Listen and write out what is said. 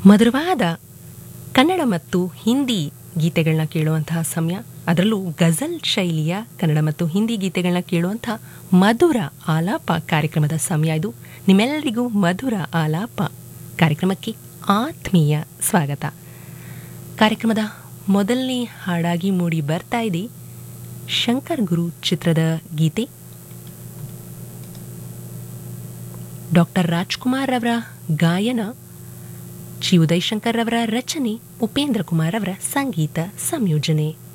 ಮಧುರವಾದ ಕನ್ನಡ ಮತ್ತು ಹಿಂದಿ ಗೀತೆಗಳನ್ನ ಕೇಳುವಂತಹ ಸಮಯ ಅದರಲ್ಲೂ ಗಜಲ್ ಶೈಲಿಯ ಕನ್ನಡ ಮತ್ತು ಹಿಂದಿ ಗೀತೆಗಳನ್ನ ಕೇಳುವಂತಹ ಮಧುರ ಆಲಾಪ ಕಾರ್ಯಕ್ರಮದ ಸಮಯ ಇದು ನಿಮ್ಮೆಲ್ಲರಿಗೂ ಮಧುರ ಆಲಾಪ ಕಾರ್ಯಕ್ರಮಕ್ಕೆ ಆತ್ಮೀಯ ಸ್ವಾಗತ ಕಾರ್ಯಕ್ರಮದ ಮೊದಲನೇ ಹಾಡಾಗಿ ಮೂಡಿ ಬರ್ತಾ ಇದೆ ಶಂಕರ್ ಗುರು ಚಿತ್ರದ ಗೀತೆ ಡಾಕ್ಟರ್ ರಾಜ್ಕುಮಾರ್ ಅವರ ಗಾಯನ ಚಿ ಉದಯಶಂಕರ್ ಅವರ ರಚನೆ ಉಪೇಂದ್ರ ಕುಮಾರ್ ಅವರ ಸಂಗೀತ ಸಂಯೋಜನೆ